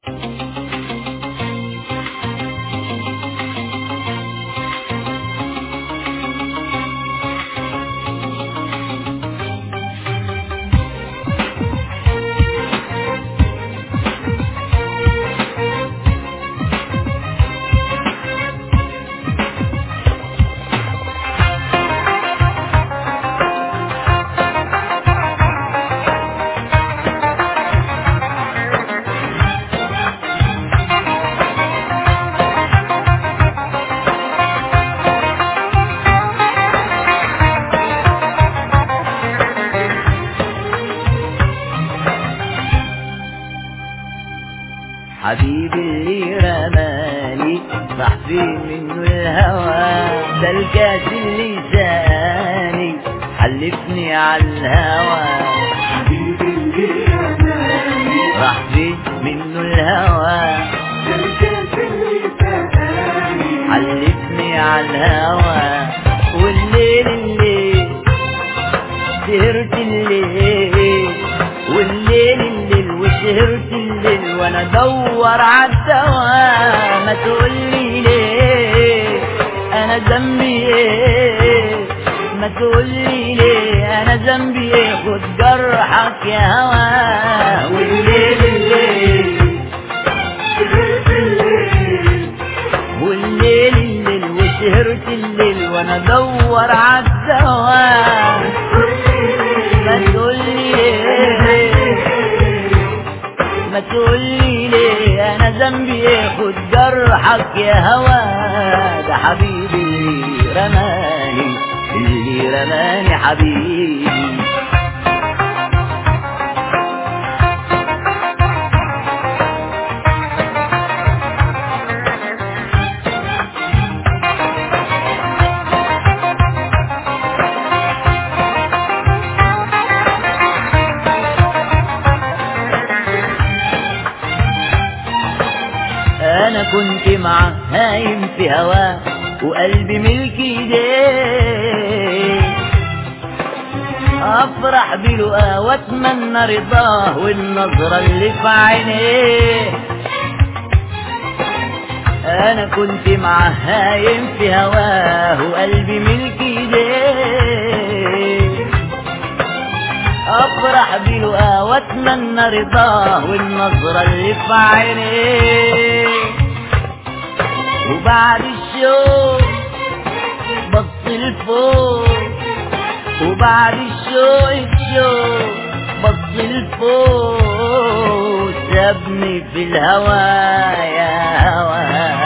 حبيبي اللي رماني راح فين منه الهوى ده الكاس اللي ساني حلفني على الهوى حبيبي اللي رماني راح فين منه الهوى الكاس اللي سقاني حلفني على الهوى والليل الليل سهرت الليل والليل الليل وسهرت الليل وانا ادور عالدواء ما تقولي ليه انا ذنبي ايه ما تقولي ليه انا ذنبي ايه خد جرحك يا هوا والليل الليل سهرت الليل والليل الليل وسهرت الليل وانا ادور عالدواء ما تقولي ليه ما تقولي ليه انا ذنبي ايه خد جرحك يا هوا ده حبيبي اللي رماني اللي رماني حبيبي انا كنت معاه هايم في هواه وقلبي ملك ايديه افرح بلقاه واتمنى رضاه والنظرة اللي في عينيه انا كنت معاه هايم في هواه وقلبي ملك ايديه افرح بلقاه واتمنى رضاه والنظرة اللي في عينيه وبعد الشوق بص لفوق وبعد الشوق الشوق بص لفوق سابني في الهوى يا هوى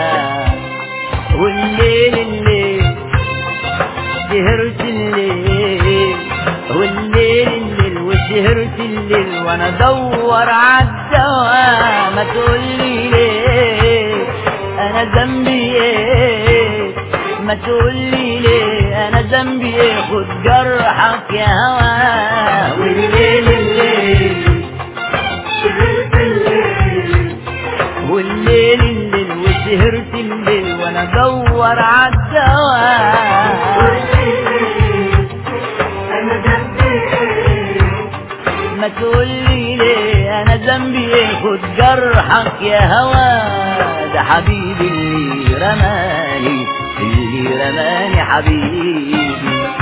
والليل الليل سهرت الليل والليل الليل وسهرت الليل وانا ادور عالدواء ما تقولي ليه انا ذنبي ايه ما تقولي ليه انا ذنبي ايه خد جرحك يا هوا والليل الليل سهرت الليل والليل الليل وسهرت الليل وانا ادور عالدواء أنا ذنبي إيه ما تقولي ليه انا ذنبي ايه خد جرحك يا هوا ده حبيبي اللي رماني اللي رماني حبيبي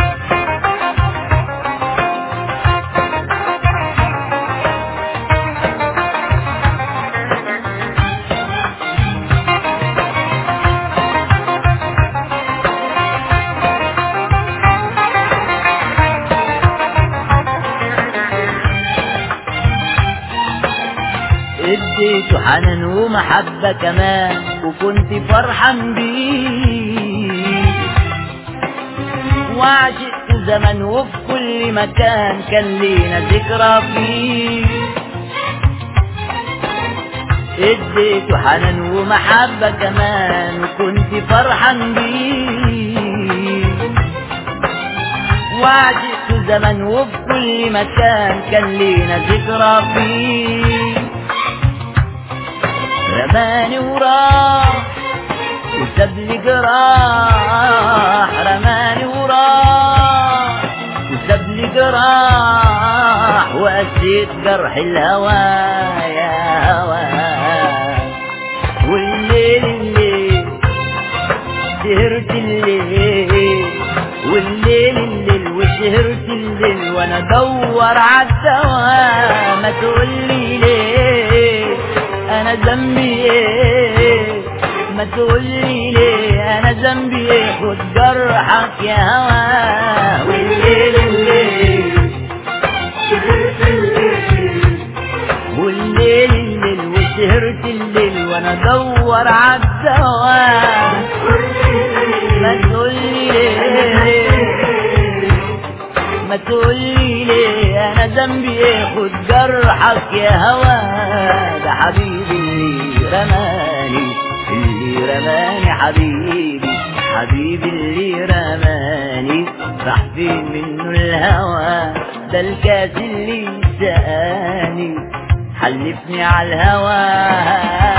اديته حنان ومحبة كمان وكنت فرحان بيه وعشقت زمن وفي كل مكان كان لينا ذكرى فيه اديته حنان ومحبة كمان وكنت فرحان بيه وعشقت زمن وفي كل مكان كان لينا ذكرى فيه رماني وراح وساب لي جراح رماني وراح وساب لي جراح وأسيت جرح الهوى يا هوى ادور عالدواء ما تقولي ليه انا ذنبي ايه ما تقولي ليه انا ذنبي ايه خد جرحك يا هوا والليل الليل شغلت الليل والليل الليل وسهرت الليل وانا ادور عالدواء ما تقولي ليه ما تقولي ليه انا ذنبي ايه خد جرحك يا هوا ده حبيبي اللي رماني اللي رماني حبيبي حبيبي اللي رماني راح فين منه الهوى ده الكاس اللي سقاني حلفني على الهوى